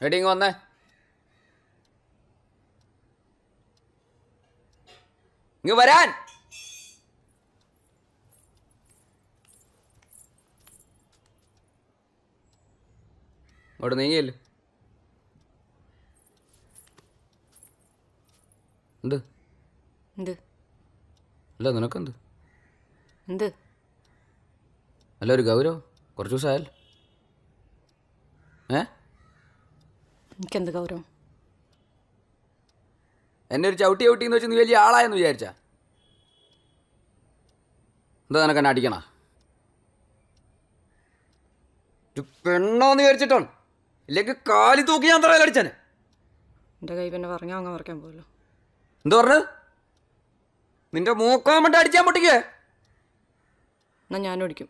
എടി ഇങ്ങ് വന്നേ ഇങ്ങ് വരാൻ അവിടെ നീങ്ങിയല്ലോ എന്ത് എന്ത് അല്ല നിനക്കെന്ത് എന്ത് അല്ല ഒരു ഗൗരവം കുറച്ച് ദിവസമായല്ലോ ഏ എനിക്കെന്ത് ഗൗരവം എന്നെ ഒരു ചവിട്ടി ചവിട്ടി എന്ന് വെച്ച് നീ വലിയ ആളായെന്ന് വിചാരിച്ച എന്താ നിനക്ക് എന്നെ അടിക്കണ പെണ്ണോന്ന് വിചാരിച്ചിട്ടാണ് ഇല്ലെങ്കിൽ കാലി തൂക്കി ഞാൻ തറയിൽ അടിച്ചാനെ എൻ്റെ കൈ പിന്നെ പറഞ്ഞാൽ അങ്ങ് മറക്കാൻ പോകല്ലോ എന്താ പറഞ്ഞത് നിന്റെ മൂക്കാൻ വേണ്ടി അടിച്ചാൻ പൊട്ടിക്കേ എന്നാൽ ഞാനും അടിക്കും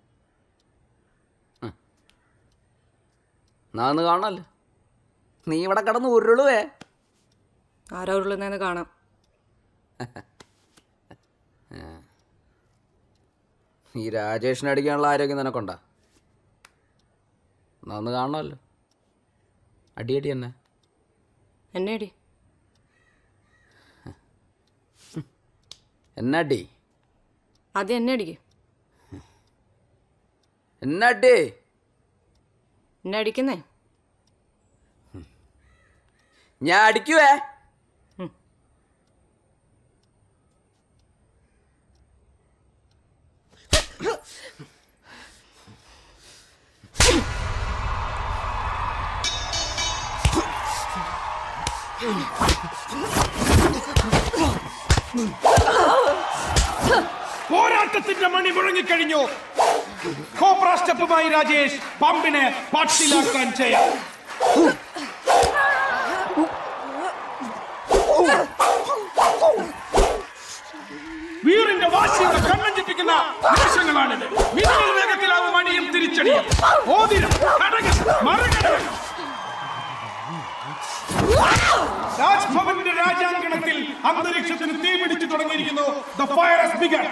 നാ ഒന്ന് കാണാമല്ലോ നീ ഇവിടെ കിടന്ന് ഉരുളുവേ ആരാ ഉരുളുന്നതെന്ന് കാണാം ഈ രാജേഷിനെ അടിക്കാനുള്ള ആരോഗ്യം നിനക്കുണ്ടാ എന്നാ ഒന്ന് കാണണമല്ലോ അടിയടി തന്നെ എന്നെ അടി എന്നടി ആദ്യം എന്നെ അടിക്ക് എന്നടി എന്നെ അടിക്കുന്നേ ഞാൻ അടിക്കുവേ പോരാട്ടത്തിന്റെ മണി മുഴങ്ങിക്കഴിഞ്ഞു കോബ്ര സ്റ്റെപ്പുമായി രാജേഷ് പമ്പിനെ പട്ടിലാക്കാൻ ചെയ്യാം വീറിന്റെ വാശിയുടെ കണ്ണം ചിപ്പിക്കുന്ന നിമിഷങ്ങളാണിത് മിന്നൽ വേഗത്തിലാവും മണിയും തിരിച്ചടിയും ഓതിരം കടകം മറുകടകം രാജ്ഭവന്റെ രാജാങ്കണത്തിൽ അന്തരീക്ഷത്തിന് തീ പിടിച്ചു തുടങ്ങിയിരിക്കുന്നു The fire has begun.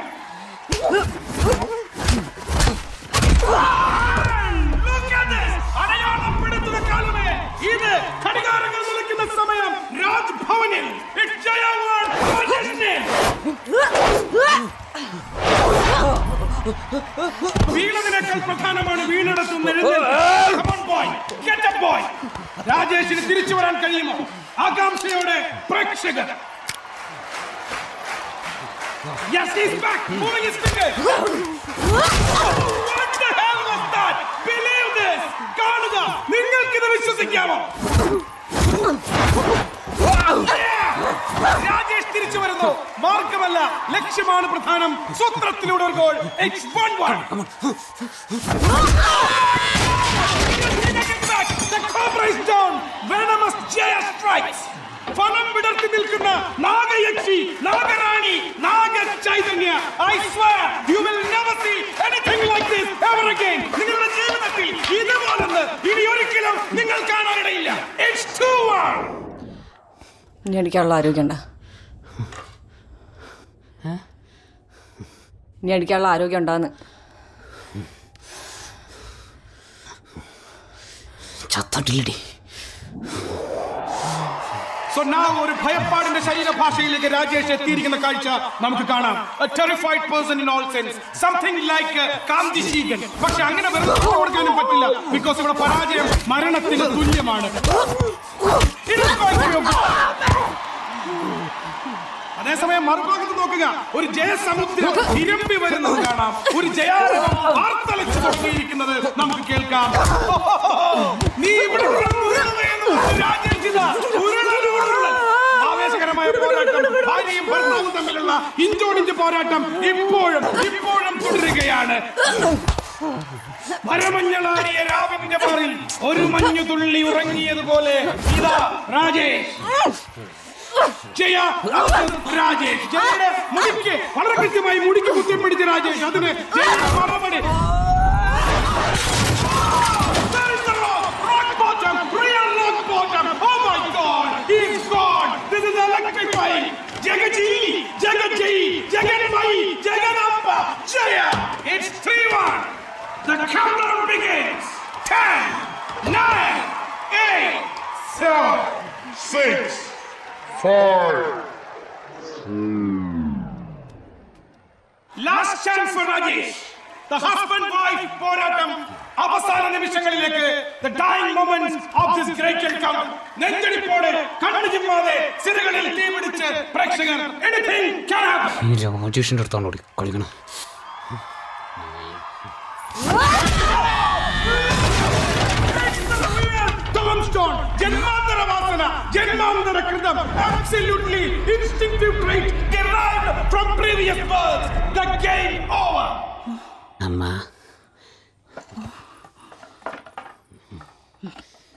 Look at this. അടയാളപ്പെടുത്തുന്ന കാലമേ ഇത് ഘടികാരങ്ങൾ നിലയ്ക്കുന്ന സമയം രാജ്ഭവനിൽ It's Jayawan Rajeshne. വീണതിനേക്കാൾ പ്രധാനമാണ് വീണെടുത്തുന്ന എഴുന്നേൽപ്പ്. Come on, boy. Get up, boy. രാജേഷിന് തിരിച്ചു വരാൻ കഴിയുമോ ആകാംക്ഷയോടെ പ്രേക്ഷകർ Yes, he's back, moving his fingers. What the hell was that? Believe this. കാണുക നിങ്ങൾക്കിത് വിശ്വസിക്കാമോ രാജേഷ് തിരിച്ചു വരുന്നു മാർഗമല്ല ലക്ഷ്യമാണ് പ്രധാനം സൂത്രത്തിലൂടെ ഒരു goal It's 1-1. The Cobra is down. Venomous Jaya strikes. ഫലം വിടർത്തി നിൽക്കുന്ന നാഗയക്ഷി നാഗറാണി നാഗ ചൈതന്യ I swear you will never see anything like this ever again നിങ്ങളുടെ ജീവിതത്തിൽ ഇതുപോലൊന്ന് ഇനി ഒരിക്കലും നിങ്ങൾ കാണാനിടയില്ല ഇറ്റ്സ് ടു വൺ ഇനി അടിക്കാനുള്ള ആരോഗ്യം ഉണ്ടാ ഇനി അടിക്കാനുള്ള ആരോഗ്യം ഉണ്ടാന്ന് ചത്തട്ടില്ലടി സോ now ഒരു ഭയപ്പാടിന്റെ ശരീരഭാഷയിലേക്ക് രാജേഷ് എത്തിയിരിക്കുന്ന കാഴ്ച നമുക്ക് കാണാം A terrified person in all sense. Something like uh, കാന്തിശീകൻ പക്ഷെ അങ്ങനെ വെറുതെ കൊടുക്കാനും പറ്റില്ല ബിക്കോസ് ഇവിടെ പരാജയം മരണത്തിന് തുല്യമാണ് It is going to be a- അതേസമയം മറുഭാഗത്ത് നോക്കുക ഒരു ജയസമുദ്രം ഇരമ്പി വരുന്നത് കാണാം ഒരു ജയാരവം ആർത്തലച്ച് തുടങ്ങിയിരിക്കുന്നത് നമുക്ക് കേൾക്കാം നീ ഇവിടെ ഉരുളുന്നു എന്ന് പറഞ്ഞ് രാജേഷ് ഇതാ ഉരുളൻ ഉരുളൻ. ആവേശകരമായ പോരാട്ടം ഭാര്യയും ഭർത്താവും തമ്മിലുള്ള ഇഞ്ചോടിഞ്ച് പോരാട്ടം ഇപ്പോഴും ഇപ്പോഴും തുടരുകയാണ് മരമഞ്ഞളാടിയ രാവിന്റെ മാറിൽ ഒരു മഞ്ഞു തുള്ളി ഉറങ്ങിയതുപോലെ ഇതാ രാജേഷ് ജയ രാജേഷ് ജയയുടെ മുടിക്ക് വളരെ കൃത്യമായി മുടിക്ക് കുത്തിപ്പിടിച്ച രാജേഷ് അതിന് ജയയുടെ മറുപടി There is the rock, rock bottom, real rock bottom. Oh my God, he's gone. This is electrifying. Jagaji, Jagaji, Jaganmai, Jaganappa, Jaya. It's 3-1. The countdown begins. 10, 9, 8, seven, six, five. Last chance for Rajesh the husband wife പോരാട്ടം അവസാന നിമിഷങ്ങളിലേക്ക് the dying moments of this great welcome നെഞ്ചടിപ്പോടെ കണ്ണു ചിമ്മാതെ സിരകളിൽ തീപിടിച്ച് പ്രേക്ഷകർ anything can happen ഈ രാജേഷിന്റെ അടുത്താണോ കളിക്കണം Tombstone, ജന്മാന്തര വാസന ജന്മാന്തര കൃതം absolutely instinctive trait derived from previous births the game over അമ്മ